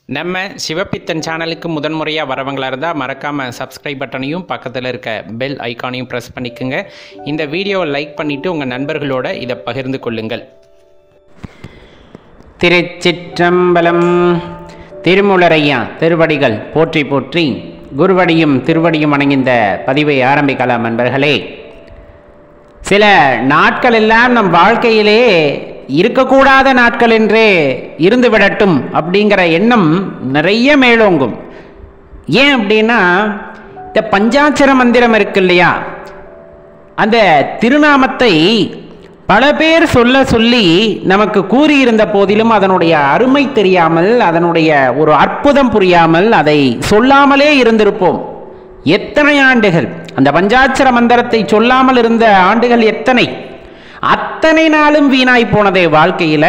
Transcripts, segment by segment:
நம்ம சிவப்பித்தன் சேனலுக்கு முதன்முறையாக வரவங்களா இருந்தால் மறக்காமல் சப்ஸ்கிரைப் பட்டனையும் பக்கத்தில் இருக்க பெல் ஐக்கானையும் ப்ரெஸ் பண்ணிக்கோங்க இந்த வீடியோவை லைக் பண்ணிவிட்டு உங்கள் நண்பர்களோட இதை பகிர்ந்து கொள்ளுங்கள் திருச்சிற்றம்பலம் திருமுலரையா திருவடிகள் போற்றி போற்றி குருவடியும் திருவடியும் வணங்கிந்த பதிவை ஆரம்பிக்கலாம் நண்பர்களே சில நாட்கள் எல்லாம் நம் வாழ்க்கையிலே இருக்கக்கூடாத நாட்கள் என்றே இருந்து விடட்டும் அப்படிங்கிற எண்ணம் நிறைய மேலோங்கும் ஏன் அப்படின்னா இந்த பஞ்சாட்சர மந்திரம் இருக்கு இல்லையா அந்த திருநாமத்தை பல பேர் சொல்ல சொல்லி நமக்கு கூறியிருந்த போதிலும் அதனுடைய அருமை தெரியாமல் அதனுடைய ஒரு அற்புதம் புரியாமல் அதை சொல்லாமலே இருந்திருப்போம் எத்தனை ஆண்டுகள் அந்த பஞ்சாட்சர மந்திரத்தை சொல்லாமல் இருந்த ஆண்டுகள் எத்தனை அத்தனை நாளும் வீணாய் போனதே வாழ்க்கையில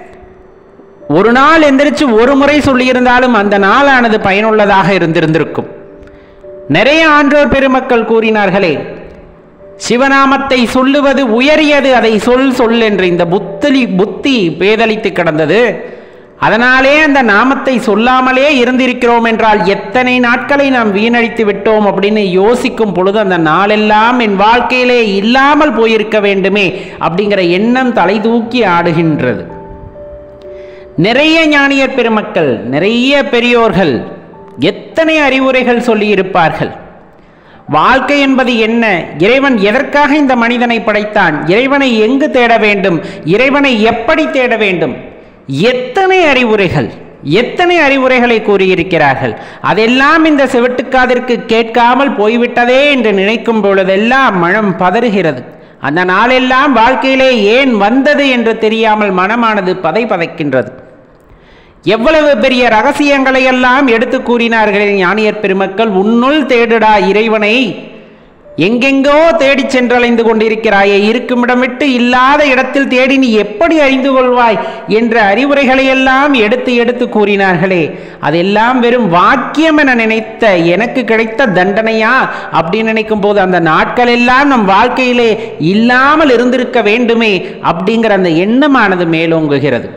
ஒரு நாள் எந்திரிச்சு ஒரு முறை சொல்லியிருந்தாலும் அந்த நாளானது பயனுள்ளதாக இருந்திருந்திருக்கும் நிறைய ஆன்றோர் பெருமக்கள் கூறினார்களே சிவநாமத்தை சொல்லுவது உயரியது அதை சொல் சொல் என்று இந்த புத்தலி புத்தி பேதலித்து கிடந்தது அதனாலே அந்த நாமத்தை சொல்லாமலே இருந்திருக்கிறோம் என்றால் எத்தனை நாட்களை நாம் வீணடித்து விட்டோம் அப்படின்னு யோசிக்கும் பொழுது அந்த நாளெல்லாம் என் வாழ்க்கையிலே இல்லாமல் போயிருக்க வேண்டுமே அப்படிங்கிற எண்ணம் தலை தூக்கி ஆடுகின்றது நிறைய ஞானியர் பெருமக்கள் நிறைய பெரியோர்கள் எத்தனை அறிவுரைகள் சொல்லியிருப்பார்கள் வாழ்க்கை என்பது என்ன இறைவன் எதற்காக இந்த மனிதனை படைத்தான் இறைவனை எங்கு தேட வேண்டும் இறைவனை எப்படி தேட வேண்டும் எத்தனை அறிவுரைகள் எத்தனை அறிவுரைகளை கூறியிருக்கிறார்கள் அதெல்லாம் இந்த செவிட்டுக்காதிற்கு கேட்காமல் போய்விட்டதே என்று நினைக்கும் பொழுதெல்லாம் மனம் பதறுகிறது அந்த நாளெல்லாம் வாழ்க்கையிலே ஏன் வந்தது என்று தெரியாமல் மனமானது பதை பதைக்கின்றது எவ்வளவு பெரிய ரகசியங்களை எல்லாம் எடுத்து கூறினார்கள் ஞானியர் பெருமக்கள் உன்னுள் தேடுடா இறைவனை எங்கெங்கோ தேடி சென்றலைந்து கொண்டிருக்கிறாயே இருக்குமிடம் விட்டு இல்லாத இடத்தில் தேடி நீ எப்படி அறிந்து கொள்வாய் என்ற அறிவுரைகளை எல்லாம் எடுத்து எடுத்து கூறினார்களே அதெல்லாம் வெறும் வாக்கியம் என நினைத்த எனக்கு கிடைத்த தண்டனையா அப்படின்னு நினைக்கும் போது அந்த நாட்கள் எல்லாம் நம் வாழ்க்கையிலே இல்லாமல் இருந்திருக்க வேண்டுமே அப்படிங்கிற அந்த எண்ணமானது மேலோங்குகிறது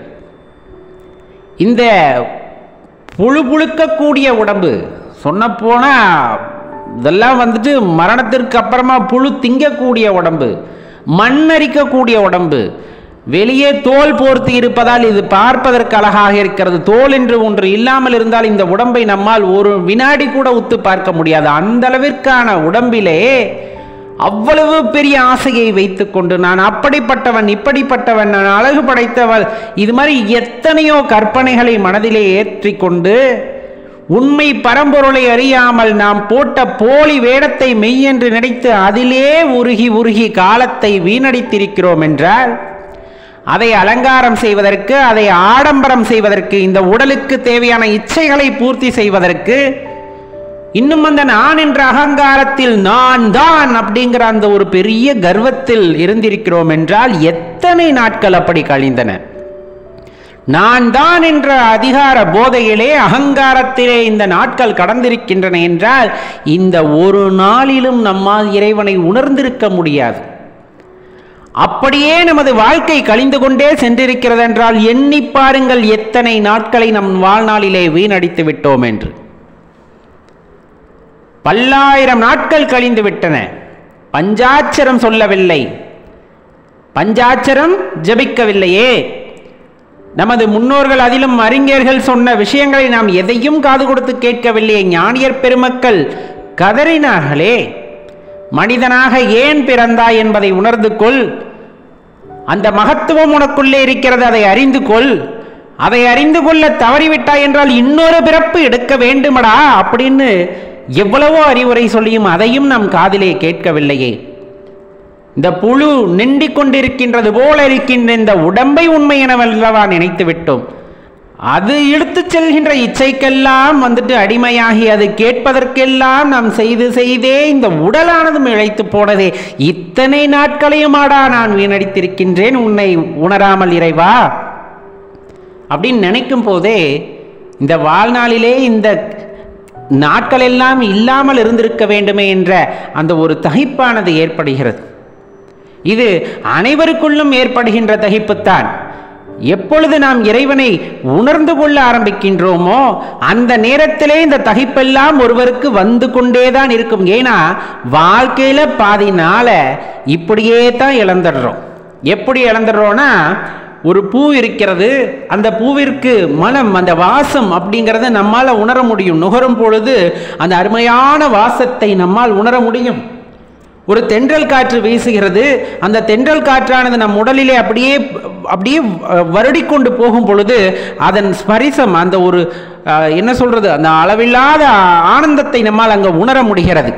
இந்த புழு புழுக்கக்கூடிய உடம்பு சொன்னப்போனா இதெல்லாம் வந்துட்டு மரணத்திற்கு அப்புறமா புழு திங்கக்கூடிய உடம்பு மண்ணரிக்கக்கூடிய உடம்பு வெளியே தோல் போர்த்தி இருப்பதால் இது பார்ப்பதற்கு அழகாக இருக்கிறது தோல் என்று ஒன்று இல்லாமல் இருந்தால் இந்த உடம்பை நம்மால் ஒரு வினாடி கூட உத்து பார்க்க முடியாது அந்த அளவிற்கான உடம்பிலே அவ்வளவு பெரிய ஆசையை வைத்துக்கொண்டு நான் அப்படிப்பட்டவன் இப்படிப்பட்டவன் நான் அழகு படைத்தவள் இது மாதிரி எத்தனையோ கற்பனைகளை மனதிலே ஏற்றிக்கொண்டு உண்மை பரம்பொருளை அறியாமல் நாம் போட்ட போலி வேடத்தை மெய்யென்று நினைத்து அதிலே உருகி உருகி காலத்தை வீணடித்திருக்கிறோம் என்றால் அதை அலங்காரம் செய்வதற்கு அதை ஆடம்பரம் செய்வதற்கு இந்த உடலுக்கு தேவையான இச்சைகளை பூர்த்தி செய்வதற்கு இன்னும் அந்த நான் என்ற அகங்காரத்தில் நான் தான் அப்படிங்கிற அந்த ஒரு பெரிய கர்வத்தில் இருந்திருக்கிறோம் என்றால் எத்தனை நாட்கள் அப்படி கழிந்தன நான் தான் என்ற அதிகார போதையிலே அகங்காரத்திலே இந்த நாட்கள் கடந்திருக்கின்றன என்றால் இந்த ஒரு நாளிலும் நம்மால் இறைவனை உணர்ந்திருக்க முடியாது அப்படியே நமது வாழ்க்கை கழிந்து கொண்டே சென்றிருக்கிறது என்றால் எண்ணி பாருங்கள் எத்தனை நாட்களை நம் வாழ்நாளிலே வீணடித்து விட்டோம் என்று பல்லாயிரம் நாட்கள் கழிந்து விட்டன பஞ்சாட்சரம் சொல்லவில்லை பஞ்சாட்சரம் ஜபிக்கவில்லையே நமது முன்னோர்கள் அதிலும் அறிஞர்கள் சொன்ன விஷயங்களை நாம் எதையும் காது கொடுத்து கேட்கவில்லையே ஞானியர் பெருமக்கள் கதறினார்களே மனிதனாக ஏன் பிறந்தாய் என்பதை உணர்ந்து கொள் அந்த மகத்துவம் உனக்குள்ளே இருக்கிறது அதை அறிந்து கொள் அதை அறிந்து கொள்ள தவறிவிட்டாய் என்றால் இன்னொரு பிறப்பு எடுக்க வேண்டுமடா அப்படின்னு எவ்வளவோ அறிவுரை சொல்லியும் அதையும் நம் காதிலே கேட்கவில்லையே இந்த புழு நிண்டிக் கொண்டிருக்கின்றது போல இருக்கின்ற இந்த உடம்பை உண்மை எனவல்லவா நினைத்து விட்டோம் அது இழுத்து செல்கின்ற இச்சைக்கெல்லாம் வந்துட்டு அடிமையாகி அது கேட்பதற்கெல்லாம் நாம் செய்து செய்தே இந்த உடலானதும் இழைத்து போனதே இத்தனை நாட்களையுமாடா நான் வீணடித்திருக்கின்றேன் உன்னை உணராமல் இறைவா அப்படின்னு நினைக்கும் போதே இந்த வாழ்நாளிலே இந்த நாட்கள் எல்லாம் இல்லாமல் இருந்திருக்க வேண்டுமே என்ற அந்த ஒரு தகிப்பானது ஏற்படுகிறது இது அனைவருக்குள்ளும் ஏற்படுகின்ற தகிப்புத்தான் எப்பொழுது நாம் இறைவனை உணர்ந்து கொள்ள ஆரம்பிக்கின்றோமோ அந்த நேரத்திலே இந்த தகைப்பெல்லாம் ஒருவருக்கு வந்து கொண்டேதான் இருக்கும் ஏன்னா வாழ்க்கையில பாதி நாளை இப்படியே தான் இழந்துடுறோம் எப்படி இழந்துடுறோம்னா ஒரு பூ இருக்கிறது அந்த பூவிற்கு மனம் அந்த வாசம் அப்படிங்கிறத நம்மால் உணர முடியும் நுகரும் பொழுது அந்த அருமையான வாசத்தை நம்மால் உணர முடியும் ஒரு தென்றல் காற்று வீசுகிறது அந்த தென்றல் காற்றானது நம் உடலிலே அப்படியே அப்படியே வருடி கொண்டு போகும் பொழுது அதன் ஸ்பரிசம் அந்த ஒரு அஹ், என்ன சொல்றது அந்த அளவில்லாத ஆனந்தத்தை நம்மால் அங்கே உணர முடிகிறது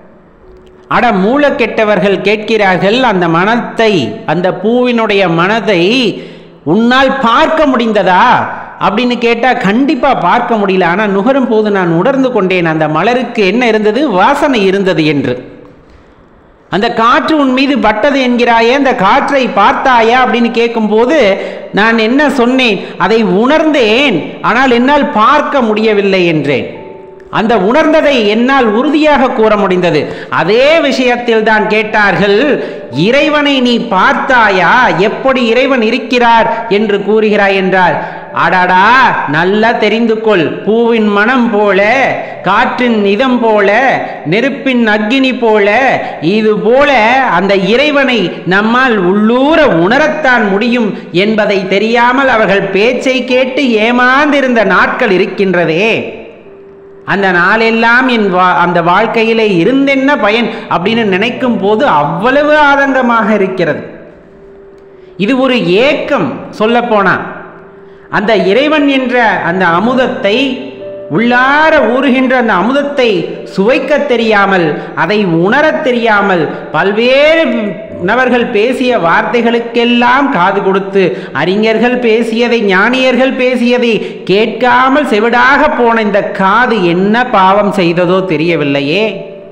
அட மூல கெட்டவர்கள் கேட்கிறார்கள் அந்த மனத்தை அந்த பூவினுடைய மனதை உன்னால் பார்க்க முடிந்ததா அப்படின்னு கேட்டால் கண்டிப்பாக பார்க்க முடியல ஆனால் நுகரும் போது நான் உணர்ந்து கொண்டேன் அந்த மலருக்கு என்ன இருந்தது வாசனை இருந்தது என்று அந்த காற்று உன் மீது பட்டது என்கிறாயே அந்த காற்றை பார்த்தாயா அப்படின்னு கேட்கும்போது நான் என்ன சொன்னேன் அதை உணர்ந்தேன் ஆனால் என்னால் பார்க்க முடியவில்லை என்றேன் அந்த உணர்ந்ததை என்னால் உறுதியாக கூற முடிந்தது அதே விஷயத்தில் தான் கேட்டார்கள் இறைவனை நீ பார்த்தாயா எப்படி இறைவன் இருக்கிறார் என்று கூறுகிறாய் என்றால் அடடா நல்லா தெரிந்து கொள் பூவின் மனம் போல காற்றின் இதம் போல நெருப்பின் அக்கினி போல இது போல அந்த இறைவனை நம்மால் உள்ளூர உணரத்தான் முடியும் என்பதை தெரியாமல் அவர்கள் பேச்சை கேட்டு ஏமாந்திருந்த நாட்கள் இருக்கின்றதே அந்த நாளெல்லாம் என் வா அந்த வாழ்க்கையிலே இருந்தென்ன பயன் அப்படின்னு நினைக்கும் போது அவ்வளவு ஆதங்கமாக இருக்கிறது இது ஒரு ஏக்கம் சொல்லப்போனா அந்த இறைவன் என்ற அந்த அமுதத்தை உள்ளார ஊறுகின்ற அந்த அமுதத்தை சுவைக்க தெரியாமல் அதை உணரத் தெரியாமல் பல்வேறு நபர்கள் பேசிய வார்த்தைகளுக்கெல்லாம் காது கொடுத்து அறிஞர்கள் பேசியதை ஞானியர்கள் பேசியதை கேட்காமல் செவிடாக போன இந்த காது என்ன பாவம் செய்ததோ தெரியவில்லையே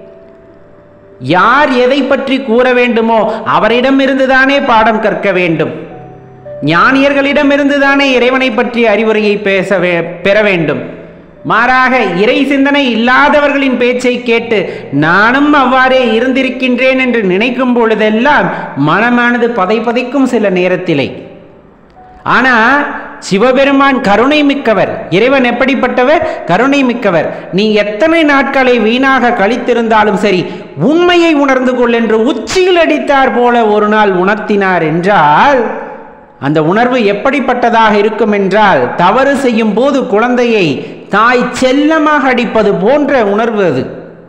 யார் எதை பற்றி கூற வேண்டுமோ அவரிடமிருந்துதானே பாடம் கற்க வேண்டும் ஞானியர்களிடமிருந்துதானே இறைவனை பற்றி அறிவுரையை பேச வே பெற வேண்டும் மாறாக இறை சிந்தனை இல்லாதவர்களின் பேச்சை கேட்டு நானும் அவ்வாறே இருந்திருக்கின்றேன் என்று நினைக்கும் பொழுதெல்லாம் மனமானது பதை பதைக்கும் சில நேரத்திலே ஆனா சிவபெருமான் கருணை மிக்கவர் இறைவன் எப்படிப்பட்டவர் கருணை மிக்கவர் நீ எத்தனை நாட்களை வீணாக கழித்திருந்தாலும் சரி உண்மையை உணர்ந்து கொள் என்று உச்சியில் அடித்தார் போல ஒரு நாள் உணர்த்தினார் என்றால் அந்த உணர்வு எப்படிப்பட்டதாக இருக்கும் என்றால் தவறு செய்யும் போது குழந்தையை தாய் செல்லமாக அடிப்பது போன்ற உணர்வு அது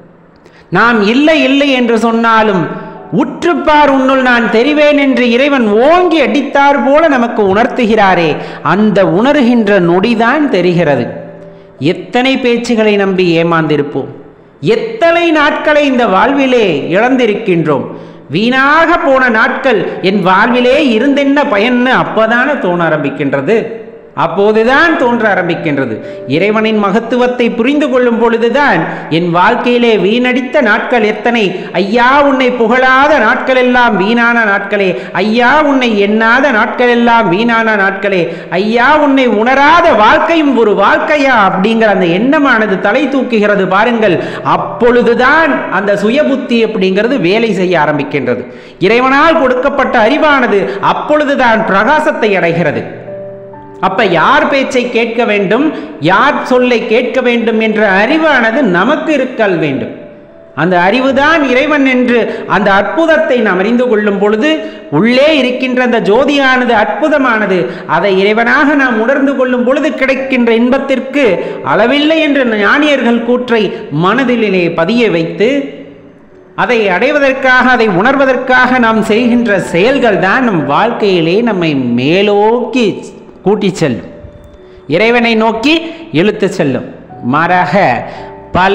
நாம் இல்லை இல்லை என்று சொன்னாலும் உற்றுப்பார் உன்னுள் நான் தெரிவேன் என்று இறைவன் ஓங்கி அடித்தார் போல நமக்கு உணர்த்துகிறாரே அந்த உணர்கின்ற நொடிதான் தெரிகிறது எத்தனை பேச்சுகளை நம்பி ஏமாந்திருப்போம் எத்தனை நாட்களை இந்த வாழ்விலே இழந்திருக்கின்றோம் வீணாக போன நாட்கள் என் வாழ்விலே இருந்தென்ன பயன்னு அப்போதானே தோண ஆரம்பிக்கின்றது அப்போதுதான் தோன்ற ஆரம்பிக்கின்றது இறைவனின் மகத்துவத்தை புரிந்து கொள்ளும் பொழுதுதான் என் வாழ்க்கையிலே வீணடித்த நாட்கள் எத்தனை ஐயா உன்னை புகழாத நாட்கள் எல்லாம் வீணான நாட்களே ஐயா உன்னை எண்ணாத நாட்கள் எல்லாம் வீணான நாட்களே ஐயா உன்னை உணராத வாழ்க்கையும் ஒரு வாழ்க்கையா அப்படிங்கிற அந்த எண்ணமானது தலை தூக்குகிறது பாருங்கள் அப்பொழுதுதான் அந்த சுயபுத்தி அப்படிங்கிறது வேலை செய்ய ஆரம்பிக்கின்றது இறைவனால் கொடுக்கப்பட்ட அறிவானது அப்பொழுதுதான் பிரகாசத்தை அடைகிறது அப்ப யார் பேச்சை கேட்க வேண்டும் யார் சொல்லை கேட்க வேண்டும் என்ற அறிவானது நமக்கு இருக்கல் வேண்டும் அந்த அறிவுதான் இறைவன் என்று அந்த அற்புதத்தை நாம் அறிந்து கொள்ளும் பொழுது உள்ளே இருக்கின்ற அந்த ஜோதியானது அற்புதமானது அதை இறைவனாக நாம் உணர்ந்து கொள்ளும் பொழுது கிடைக்கின்ற இன்பத்திற்கு அளவில்லை என்ற ஞானியர்கள் கூற்றை மனதிலே பதிய வைத்து அதை அடைவதற்காக அதை உணர்வதற்காக நாம் செய்கின்ற செயல்கள் தான் நம் வாழ்க்கையிலே நம்மை மேலோக்கி கூட்டி செல்லும் இறைவனை நோக்கி இழுத்து செல்லும் மாறாக பல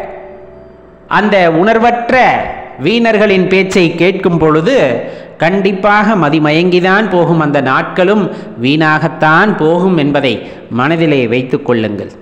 அந்த உணர்வற்ற வீணர்களின் பேச்சை கேட்கும் பொழுது கண்டிப்பாக மதிமயங்கிதான் போகும் அந்த நாட்களும் வீணாகத்தான் போகும் என்பதை மனதிலே வைத்துக் கொள்ளுங்கள்